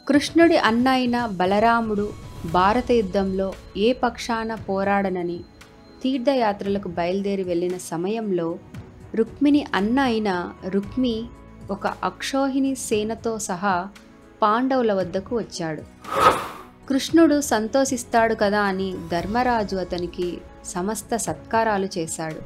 కృష్ణుడి అన్న అయిన బలరాముడు భారత యుద్ధంలో ఏ పక్షాన పోరాడనని తీర్థయాత్రలకు బయలుదేరి వెళ్ళిన సమయంలో రుక్మిణి అన్న అయిన రుక్మి ఒక అక్షోహిణి సేనతో సహా పాండవుల వద్దకు వచ్చాడు కృష్ణుడు సంతోషిస్తాడు కదా అని ధర్మరాజు అతనికి సమస్త సత్కారాలు చేశాడు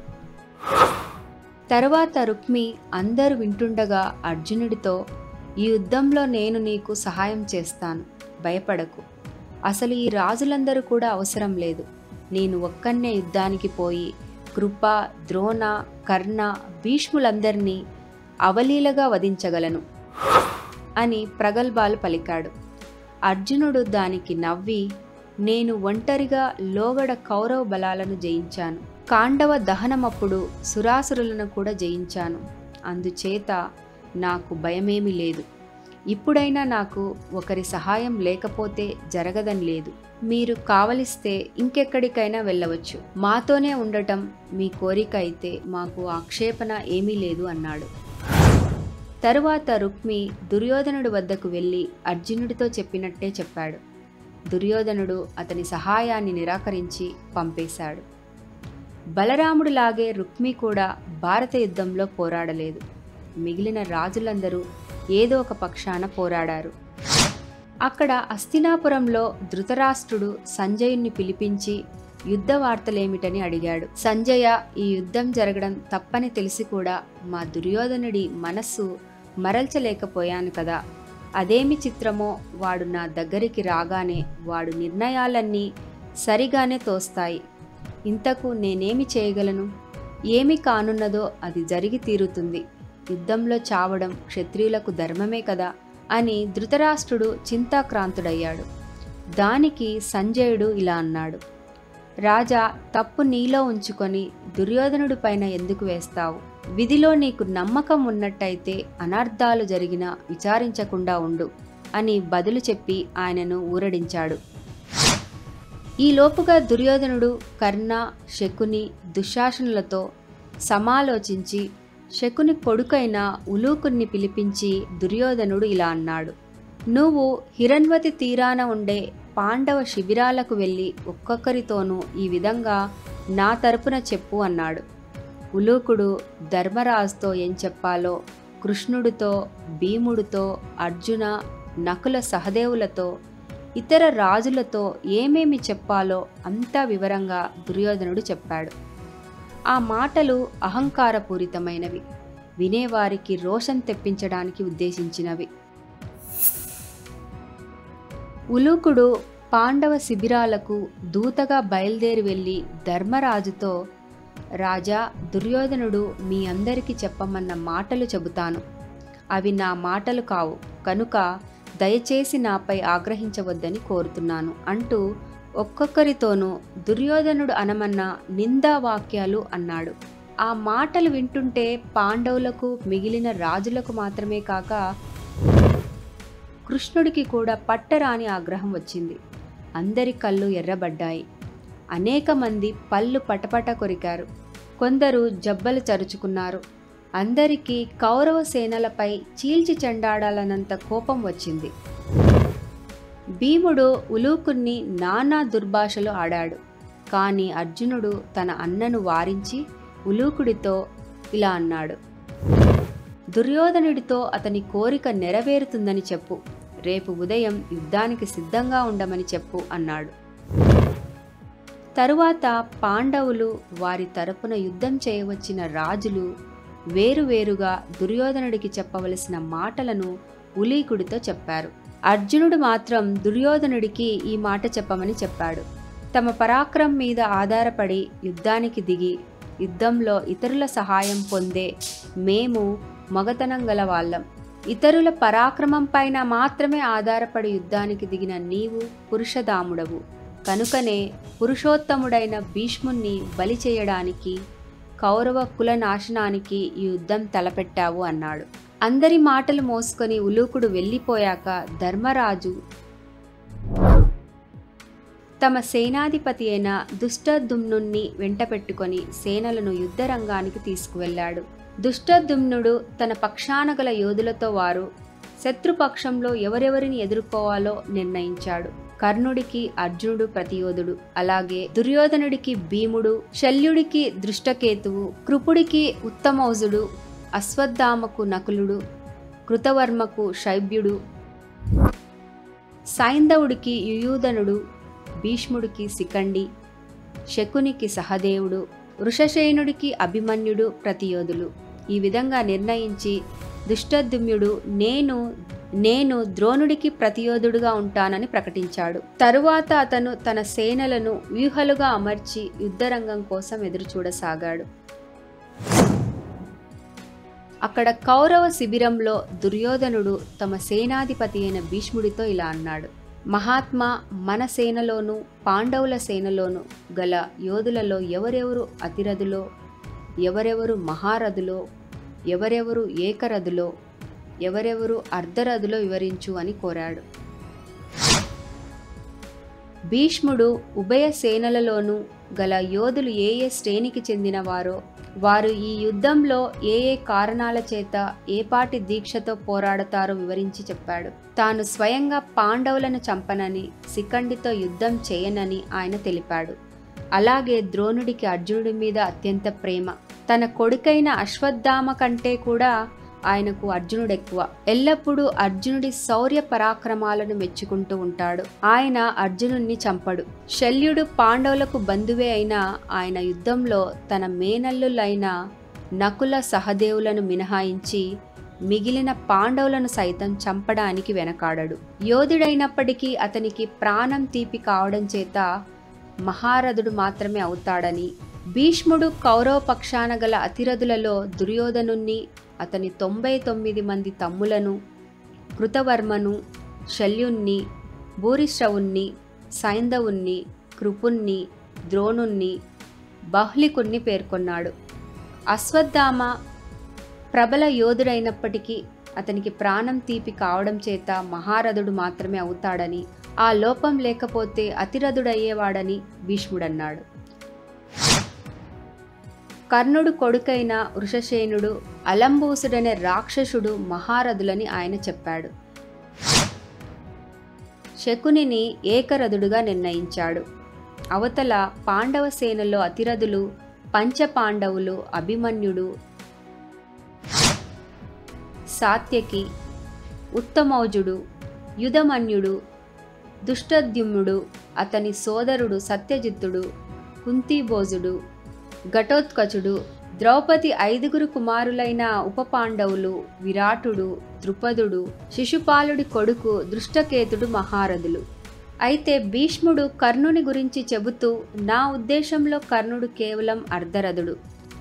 తరువాత రుక్మి అందరూ వింటుండగా అర్జునుడితో ఈ యుద్ధంలో నేను నీకు సహాయం చేస్తాను భయపడకు అసలు ఈ రాజులందరూ కూడా అవసరం లేదు నేను ఒక్కన్నే యుద్ధానికి పోయి కృప ద్రోణ కర్ణ భీష్ములందరినీ అవలీలగా వధించగలను అని ప్రగల్భాలు పలికాడు అర్జునుడు దానికి నవ్వి నేను ఒంటరిగా లోగడ కౌరవ బలాలను జయించాను కాండవ దహనమప్పుడు సురాసురులను కూడా జయించాను అందుచేత నాకు భయమేమీ లేదు ఇప్పుడైనా నాకు ఒకరి సహాయం లేకపోతే జరగదని లేదు మీరు కావలిస్తే ఇంకెక్కడికైనా వెళ్ళవచ్చు మాతోనే ఉండటం మీ కోరిక అయితే మాకు ఆక్షేపణ ఏమీ లేదు అన్నాడు తరువాత రుక్మి దుర్యోధనుడి వద్దకు వెళ్ళి అర్జునుడితో చెప్పినట్టే చెప్పాడు దుర్యోధనుడు అతని సహాయాన్ని నిరాకరించి పంపేశాడు బలరాముడిలాగే రుక్మి కూడా భారత యుద్ధంలో పోరాడలేదు మిగిలిన రాజులందరూ ఏదో ఒక పక్షాన పోరాడారు అక్కడ అస్తినాపురంలో ధృతరాష్ట్రుడు సంజయుణ్ణి పిలిపించి యుద్ధ వార్తలేమిటని అడిగాడు సంజయ ఈ యుద్ధం జరగడం తప్పని తెలిసి కూడా మా దుర్యోధనుడి మనస్సు మరల్చలేకపోయాను కదా అదేమి చిత్రమో వాడు నా దగ్గరికి రాగానే వాడు నిర్ణయాలన్నీ సరిగానే తోస్తాయి ఇంతకు నేనేమి చేయగలను ఏమి కానున్నదో అది జరిగి తీరుతుంది యుద్ధంలో చావడం క్షత్రియులకు ధర్మమే కదా అని ధృతరాష్ట్రుడు చింతాక్రాంతుడయ్యాడు దానికి సంజయుడు ఇలా అన్నాడు రాజా తప్పు నీలో ఉంచుకొని దుర్యోధనుడి పైన ఎందుకు వేస్తావు విధిలో నీకు నమ్మకం ఉన్నట్టయితే అనర్థాలు జరిగినా విచారించకుండా ఉండు అని బదులు చెప్పి ఆయనను ఊరడించాడు ఈ లోపుగా దుర్యోధనుడు కర్ణ శకుని దుశ్శాసనులతో సమాలోచించి శకుని కొడుకైన ఉలూకుని పిలిపించి దుర్యోధనుడు ఇలా అన్నాడు నువ్వు హిరణ్వతి తీరాన ఉండే పాండవ శిబిరాలకు వెళ్ళి ఒక్కొక్కరితోనూ ఈ విధంగా నా తరపున చెప్పు అన్నాడు ఉలూకుడు ధర్మరాజుతో ఏం చెప్పాలో కృష్ణుడితో భీముడితో అర్జున నకుల సహదేవులతో ఇతర రాజులతో ఏమేమి చెప్పాలో అంతా వివరంగా దుర్యోధనుడు చెప్పాడు ఆ మాటలు అహంకారపూరితమైనవి వినేవారికి రోషం తెప్పించడానికి ఉద్దేశించినవి ఉలూకుడు పాండవ శిబిరాలకు దూతగా బయలుదేరి వెళ్ళి ధర్మరాజుతో రాజా దుర్యోధనుడు మీ అందరికీ చెప్పమన్న మాటలు చెబుతాను అవి నా మాటలు కావు కనుక దయచేసి నాపై ఆగ్రహించవద్దని కోరుతున్నాను అంటూ ఒక్కొక్కరితోనూ దుర్యోధనుడు అనమన్న నిందా వాక్యాలు అన్నాడు ఆ మాటలు వింటుంటే పాండవులకు మిగిలిన రాజులకు మాత్రమే కాక కృష్ణుడికి కూడా పట్టరాని ఆగ్రహం వచ్చింది అందరి కళ్ళు ఎర్రబడ్డాయి అనేక మంది పళ్ళు పటపట కొరికారు కొందరు జబ్బలు చరుచుకున్నారు అందరికీ కౌరవ సేనలపై చీల్చి చెండాడాలన్నంత కోపం వచ్చింది భీముడు ఉలూకుని నానా దుర్భాషలు ఆడాడు కానీ అర్జునుడు తన అన్నను వారించి ఉలూకుడితో ఇలా అన్నాడు దుర్యోధనుడితో అతని కోరిక నెరవేరుతుందని చెప్పు రేపు ఉదయం యుద్ధానికి సిద్ధంగా ఉండమని చెప్పు అన్నాడు తరువాత పాండవులు వారి తరపున యుద్ధం చేయవచ్చిన రాజులు వేరువేరుగా దుర్యోధనుడికి చెప్పవలసిన మాటలను ఉలీకుడితో చెప్పారు అర్జునుడు మాత్రం దుర్యోధనుడికి ఈ మాట చెప్పమని చెప్పాడు తమ పరాక్రమం మీద ఆధారపడి యుద్ధానికి దిగి యుద్ధంలో ఇతరుల సహాయం పొందే మేము మగతనం గల వాళ్ళం ఇతరుల పరాక్రమం పైన మాత్రమే ఆధారపడి యుద్ధానికి దిగిన నీవు పురుషదాముడవు కనుకనే పురుషోత్తముడైన భీష్ముణ్ణి బలి చేయడానికి కౌరవ కుల నాశనానికి ఈ యుద్ధం తలపెట్టావు అన్నాడు అందరి మాటలు మోసుకొని ఉలూకుడు వెళ్ళిపోయాక ధర్మరాజు తమ సేనాధిపతి అయిన దుష్టదుమ్నుణ్ణి వెంటపెట్టుకొని సేనలను యుద్ధరంగానికి తీసుకువెళ్ళాడు దుష్టదుమ్నుడు తన పక్షాన గల యోధులతో వారు శత్రుపక్షంలో ఎవరెవరిని ఎదుర్కోవాలో నిర్ణయించాడు కర్ణుడికి అర్జునుడు ప్రతియోధుడు అలాగే దుర్యోధనుడికి భీముడు శల్యుడికి దృష్టకేతువు కృపుడికి ఉత్తమౌజుడు అశ్వత్థామకు నకులుడు కృతవర్మకు శైబ్యుడు సైంధవుడికి యుయూధనుడు భీష్ముడికి శిఖండి శకునికి సహదేవుడు వృషసేనుడికి అభిమన్యుడు ప్రతియోధులు ఈ విధంగా నిర్ణయించి దుష్టద్యుమ్యుడు నేను నేను ద్రోణుడికి ప్రతియోధుడుగా ఉంటానని ప్రకటించాడు తరువాత అతను తన సేనలను వ్యూహలుగా అమర్చి యుద్ధరంగం కోసం ఎదురుచూడసాగాడు అక్కడ కౌరవ శిబిరంలో దుర్యోధనుడు తమ సేనాధిపతి అయిన భీష్ముడితో ఇలా అన్నాడు మహాత్మా మన సేనలోను పాండవుల సేనలోను గల యోధులలో ఎవరెవరు అతిరథులో ఎవరెవరు మహారథులో ఎవరెవరు ఏకరథులో ఎవరెవరు అర్ధరథులో వివరించు అని కోరాడు భీష్ముడు ఉభయ సేనలలోనూ గల యోధులు ఏ ఏ శ్రేణికి చెందినవారో వారు ఈ యుద్ధంలో ఏ ఏ కారణాల చేత ఏపాటి దీక్షతో పోరాడతారో వివరించి చెప్పాడు తాను స్వయంగా పాండవులను చంపనని శిఖండితో యుద్ధం చేయనని ఆయన తెలిపాడు అలాగే ద్రోణుడికి అర్జునుడి మీద అత్యంత ప్రేమ తన కొడుకైన అశ్వత్థామ కంటే కూడా ఆయనకు అర్జునుడు ఎక్కువ ఎల్లప్పుడూ అర్జునుడి శౌర్య పరాక్రమాలను మెచ్చుకుంటూ ఉంటాడు ఆయన అర్జునుడిని చంపడు శల్యుడు పాండవులకు బంధువే అయినా ఆయన యుద్ధంలో తన మేనల్లులైన నకుల సహదేవులను మినహాయించి మిగిలిన పాండవులను సైతం చంపడానికి వెనకాడడు యోధుడైనప్పటికీ అతనికి ప్రాణం తీపి కావడం చేత మహారథుడు మాత్రమే అవుతాడని భీష్ముడు కౌరవ పక్షాన గల అతిరథులలో దుర్యోధనుణ్ణి అతని తొంభై తొమ్మిది మంది తమ్ములను కృతవర్మను శల్యుణ్ణి భూరిశ్రవుణ్ణి సైంధవుణ్ణి కృపుణ్ణి ద్రోణుణ్ణి బహ్లికుణ్ణి పేర్కొన్నాడు అశ్వత్థామ ప్రబల యోధుడైనప్పటికీ అతనికి ప్రాణం తీపి కావడం చేత మహారథుడు మాత్రమే అవుతాడని ఆ లోపం లేకపోతే అతిరథుడయ్యేవాడని భీష్ముడన్నాడు కర్ణుడు కొడుకైన వృషసేనుడు అలంబూసుడనే రాక్షసుడు మహారథులని ఆయన చెప్పాడు శకునిని ఏకరథుడుగా నిర్ణయించాడు అవతల పాండవ సేనలో అతిరథులు పంచపాండవులు అభిమన్యుడు సాత్యకి ఉత్తమౌజుడు యుధమన్యుడు దుష్టద్యుమ్నుడు అతని సోదరుడు సత్యజిత్తుడు కుంతిభోజుడు ఘటోత్కచుడు ద్రౌపది ఐదుగురు కుమారులైన ఉపపాండవులు విరాటుడు ద్రుపదుడు శిశుపాలుడి కొడుకు దృష్టకేతుడు మహారథులు అయితే భీష్ముడు కర్ణుని గురించి చెబుతూ నా ఉద్దేశంలో కర్ణుడు కేవలం అర్ధరథుడు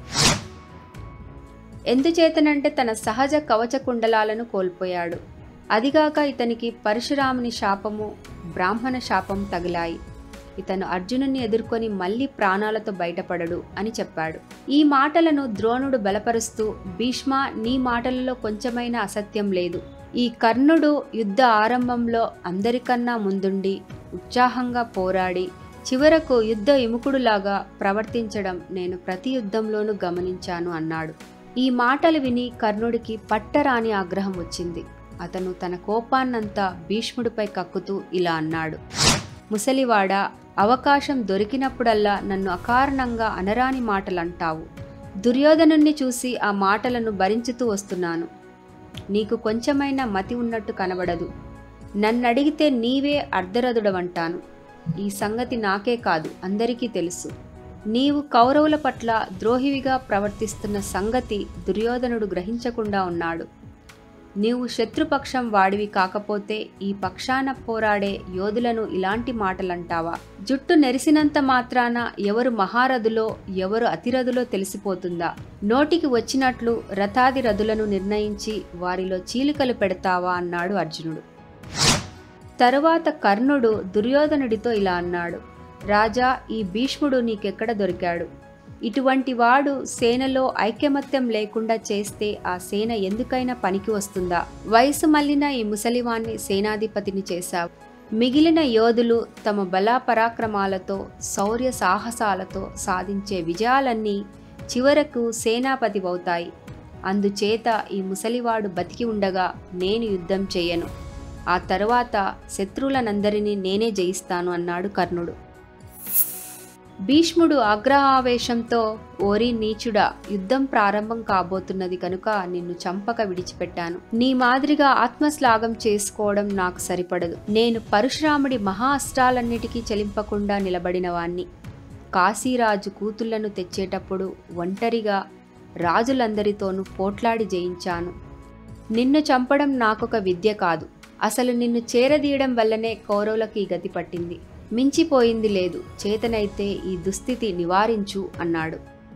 ఎందుచేతనంటే తన సహజ కవచ కుండలాలను కోల్పోయాడు అదిగాక ఇతనికి పరశురాముని శాపము బ్రాహ్మణ శాపం తగిలాయి ఇతను అర్జునుని ఎదుర్కొని మళ్ళీ ప్రాణాలతో బయటపడడు అని చెప్పాడు ఈ మాటలను ద్రోణుడు బలపరుస్తూ భీష్మ నీ మాటలలో కొంచెమైనా అసత్యం లేదు ఈ కర్ణుడు యుద్ధ ఆరంభంలో అందరికన్నా ముందుండి ఉత్సాహంగా పోరాడి చివరకు యుద్ధ విముఖుడులాగా ప్రవర్తించడం నేను ప్రతి యుద్ధంలోనూ గమనించాను అన్నాడు ఈ మాటలు విని కర్ణుడికి పట్టరాని ఆగ్రహం వచ్చింది అతను తన కోపాన్నంతా భీష్ముడిపై కక్కుతూ ఇలా అన్నాడు ముసలివాడ అవకాశం దొరికినప్పుడల్లా నన్ను అకారణంగా అనరాని మాటలు అంటావు దుర్యోధనుణ్ణి చూసి ఆ మాటలను భరించుతూ వస్తున్నాను నీకు కొంచెమైనా మతి ఉన్నట్టు కనబడదు నన్నడిగితే నీవే అర్ధరథుడవంటాను ఈ సంగతి నాకే కాదు అందరికీ తెలుసు నీవు కౌరవుల పట్ల ద్రోహివిగా ప్రవర్తిస్తున్న సంగతి దుర్యోధనుడు గ్రహించకుండా ఉన్నాడు నీవు శత్రుపక్షం వాడివి కాకపోతే ఈ పక్షాన పోరాడే యోధులను ఇలాంటి మాటలంటావా జుట్టు నెరిసినంత మాత్రాన ఎవరు మహారథులో ఎవరు అతిరథులో తెలిసిపోతుందా నోటికి వచ్చినట్లు రథాది రథులను నిర్ణయించి వారిలో చీలికలు పెడతావా అన్నాడు అర్జునుడు తరువాత కర్ణుడు దుర్యోధనుడితో ఇలా అన్నాడు రాజా ఈ భీష్ముడు నీకెక్కడ దొరికాడు ఇటువంటి వాడు సేనలో ఐకమత్యం లేకుండా చేస్తే ఆ సేన ఎందుకైనా పనికి వస్తుందా వయసు మళ్ళిన ఈ ముసలివాణ్ణి సేనాధిపతిని చేశావు మిగిలిన యోధులు తమ బలాపరాక్రమాలతో శౌర్య సాహసాలతో సాధించే విజయాలన్నీ చివరకు సేనాపతి అవుతాయి అందుచేత ఈ ముసలివాడు బతికి ఉండగా నేను యుద్ధం చెయ్యను ఆ తరువాత శత్రువులనందరినీ నేనే జయిస్తాను అన్నాడు కర్ణుడు భీష్ముడు ఆగ్రహావేశంతో ఓరి నీచుడా యుద్ధం ప్రారంభం కాబోతున్నది కనుక నిన్ను చంపక విడిచిపెట్టాను నీ మాదిరిగా ఆత్మశ్లాఘం చేసుకోవడం నాకు సరిపడదు నేను పరశురాముడి మహా అస్త్రాలన్నిటికీ చెలింపకుండా నిలబడిన వాణ్ణి కాశీరాజు కూతుళ్లను తెచ్చేటప్పుడు ఒంటరిగా రాజులందరితోనూ పోట్లాడి జయించాను నిన్ను చంపడం నాకొక విద్య కాదు అసలు నిన్ను చేరదీయడం వల్లనే కౌరవులకి ఈ గతి పట్టింది మించిపోయింది లేదు చేతనైతే ఈ దుస్థితి నివారించు అన్నాడు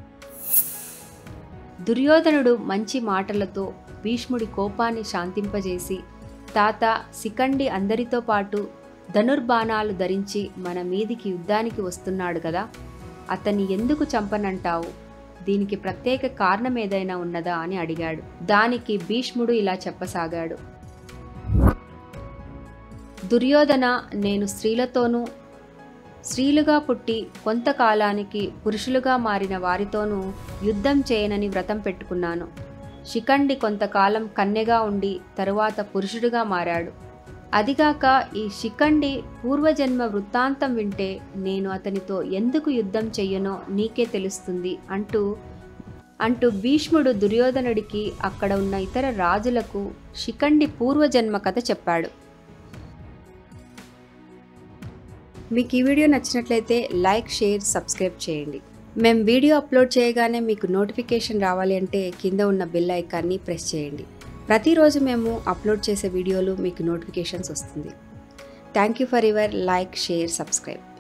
దుర్యోధనుడు మంచి మాటలతో భీష్ముడి కోపాన్ని శాంతింపజేసి తాత శిఖండి అందరితో పాటు ధనుర్బాణాలు ధరించి మన మీదికి యుద్ధానికి వస్తున్నాడు కదా అతన్ని ఎందుకు చంపనంటావు దీనికి ప్రత్యేక కారణం ఏదైనా ఉన్నదా అని అడిగాడు దానికి భీష్ముడు ఇలా చెప్పసాగాడు దుర్యోధన నేను స్త్రీలతోనూ స్త్రీలుగా పుట్టి కొంతకాలానికి పురుషులుగా మారిన వారితోనూ యుద్ధం చేయనని వ్రతం పెట్టుకున్నాను శిఖండి కొంతకాలం కన్యగా ఉండి తరువాత పురుషుడిగా మారాడు అదిగాక ఈ శిఖండి పూర్వజన్మ వృత్తాంతం వింటే నేను అతనితో ఎందుకు యుద్ధం చెయ్యనో నీకే తెలుస్తుంది అంటూ అంటూ భీష్ముడు దుర్యోధనుడికి అక్కడ ఉన్న ఇతర రాజులకు శిఖండి పూర్వజన్మ కథ చెప్పాడు మీకు ఈ వీడియో నచ్చినట్లయితే లైక్ షేర్ సబ్స్క్రైబ్ చేయండి మేము వీడియో అప్లోడ్ చేయగానే మీకు నోటిఫికేషన్ రావాలి అంటే కింద ఉన్న బెల్ ఐకాన్ని ప్రెస్ చేయండి ప్రతిరోజు మేము అప్లోడ్ చేసే వీడియోలు మీకు నోటిఫికేషన్స్ వస్తుంది thank you for your like share subscribe